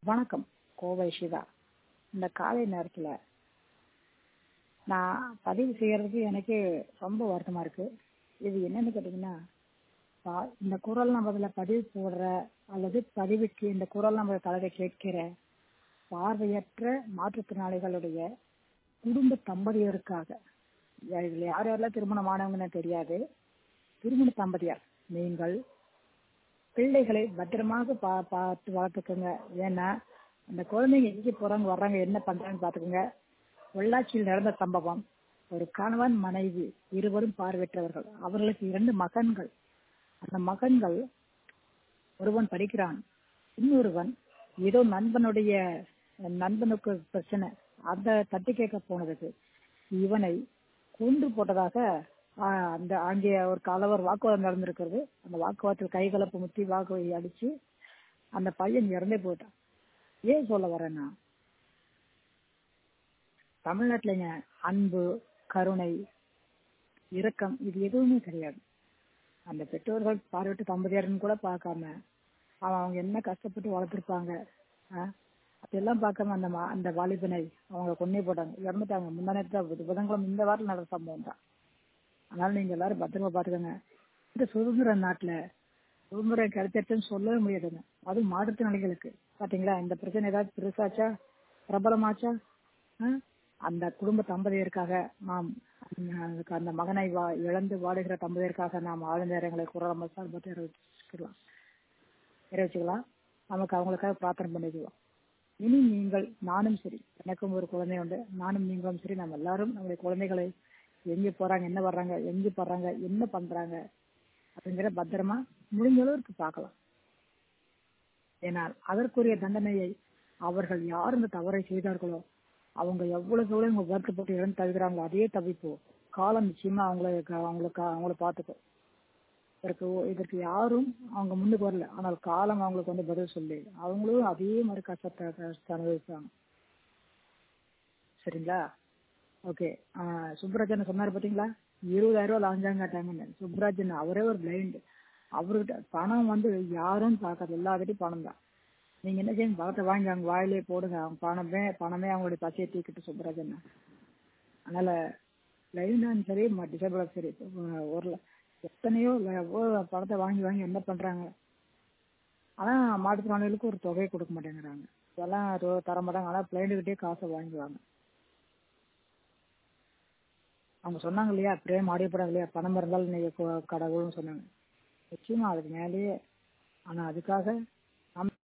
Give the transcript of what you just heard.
வணக்கம் கோவை சிவா இந்த காலை நேரத்தில் நான் பதிவு செய்யறதுக்கு எனக்கு ரொம்ப வருத்தமாக இருக்கு இது என்னன்னு கேட்டிங்கன்னா பா- இந்த குரல் நம்ம அதில் பதிவு போடுற அல்லது பதிவுக்கு இந்த குரல் நம்ம தலையை கேட்கிற பார்வையற்ற மாற்றுத்திறனாளிகளுடைய குடும்ப தம்பதியருக்காக இதில் யார் யாரெல்லாம் திருமணம் ஆனவங்கன்னு தெரியாது திருமண தம்பதியார் நீங்கள் பிள்ளைகளை பத்திரமாக பா பார்த்து வளர்த்துக்கோங்க ஏன்னா அந்த குழந்தைங்க எங்கே போறாங்க வர்றாங்க என்ன பண்றாங்கன்னு பார்த்துக்கோங்க பொள்ளாச்சியில் நடந்த சம்பவம் ஒரு கணவன் மனைவி இருவரும் பார்வையற்றவர்கள் அவர்களுக்கு இரண்டு மகன்கள் அந்த மகன்கள் ஒருவன் படிக்கிறான் இன்னொருவன் ஏதோ நண்பனுடைய நண்பனுக்கு பிரச்சனை அந்த தட்டி கேட்க போனதுக்கு இவனை கொன்று போட்டதாக ஆஹ், அந்த அங்கே ஒரு கலவர் வாக்குவாதம் நடந்திருக்கிறது அந்த வாக்குவாதத்தில் கைகலப்பு முத்தி வாக்கு அடிச்சு அந்த பையன் இறந்தே போயிட்டான் ஏன் சொல்ல வரேன்னா தமிழ்நாட்டுலங்க அன்பு கருணை இரக்கம் இது எதுவுமே கிடையாது அந்த பெற்றோர்கள் பார்வையிட்டு தம்பதியாருன்னு கூட பார்க்காம அவன் அவங்க என்ன கஷ்டப்பட்டு வளர்த்துருப்பாங்க ஆஹ், அதெல்லாம் பார்க்காம அந்த மா- அந்த வாலிபனை அவங்க கொன்னே போட்டாங்க இறந்துட்டாங்க முந்தானத்தை புதன்கிழமை இந்த வாரத்தில் நடந்த சம்பவம் தான் அதனால நீங்க எல்லாரும் பத்திரமா பாத்துக்கோங்க இந்த சுதந்திர நாட்டுல சுதந்திரம் கிடைச்சிருச்சுன்னு சொல்லவே முடியாதுங்க அதுவும் மாற்றுத்திறனாளிகளுக்கு பாத்தீங்களா இந்த பிரச்சனை ஏதாவது பெருசாச்சா பிரபலமாச்சா ஆ? அந்த குடும்ப தம்பதியருக்காக நாம் அதுக்கு அந்த மகனை வா- இழந்து வாடுகிற தம்பதியருக்காக நாம் ஆழ்ந்த நேரங்களை குரல் சார்பத்தை நிறைவேற்றிக்கலாம் நிறைவேற்றிக்கலாம் நமக்கு அவங்களுக்காக பிரார்த்தனை பண்ணிக்குவோம் இனி நீங்கள் நானும் சரி எனக்கும் ஒரு குழந்தை உண்டு நானும் நீங்களும் சரி நம்ம எல்லாரும் நம்முடைய குழந்தைகளை எங்க போறாங்க என்ன வர்றாங்க எங்க போறாங்க என்ன பண்றாங்க அப்படிங்கிற பத்திரமா முடிஞ்ச அளவுக்கு பார்க்கலாம் ஏனால் அதற்குரிய தண்டனையை அவர்கள் யார் இந்த தவறை செய்தார்களோ அவங்க எவ்வளவு எவ்வளவு இவங்க வருத்தப்பட்டு இழந்து தவிர்க்கிறாங்களோ அதே தவிப்போ காலம் நிச்சயமா அவங்களை அவங்களுக்கு அவங்கள பார்த்துக்கும் இதற்கு இதற்கு யாரும் அவங்க முன்னுக்கு வரல ஆனால் காலம் அவங்களுக்கு வந்து பதில் சொல்லி அவங்களும் அதே மாதிரி கஷ்டத்தை கஷ்டத்தை அனுபவிப்பாங்க சரிங்களா ஓகே சுப்ராஜன் சொன்னாரு பாத்தீங்களா இருபதாயிரம் ரூபாய் லாஞ்சாங்க கேட்டாங்கன்னு சுப்ராஜன் அவரே ஒரு பிளைண்ட் அவர்கிட்ட பணம் வந்து யாரும் பார்க்காது எல்லாத்திட்டையும் பணம் தான் நீங்க என்ன செய்யுங்க பணத்தை வாங்கி அவங்க வாயிலே போடுங்க அவங்க பணமே பணமே அவங்களுடைய பச்சையை தீக்கிட்டு சுப்ராஜன் அதனால பிளைண்டாலும் சரி டிசபிளும் சரி அஹ் ஒரு ல- எத்தனையோ ல- எவ்வளவு பணத்தை வாங்கி வாங்கி என்ன பண்றாங்க ஆனா மாற்றுத்திறனாளிகளுக்கு ஒரு தொகையை கொடுக்க மாட்டேங்கிறாங்க இதெல்லாம் தொ- தர மாட்டாங்க ஆனா பிளைண்டுகிட்டே காசை வாங்குவாங்க அவங்க சொன்னாங்க இல்லையா பிரேம் ஆடியப்படாது இல்லையா பணம் இருந்தாலும் நீங்க கு- கடவுள்னு சொன்னாங்க நிச்சயமா அதுக்கு மேலேயே ஆனா அதுக்காக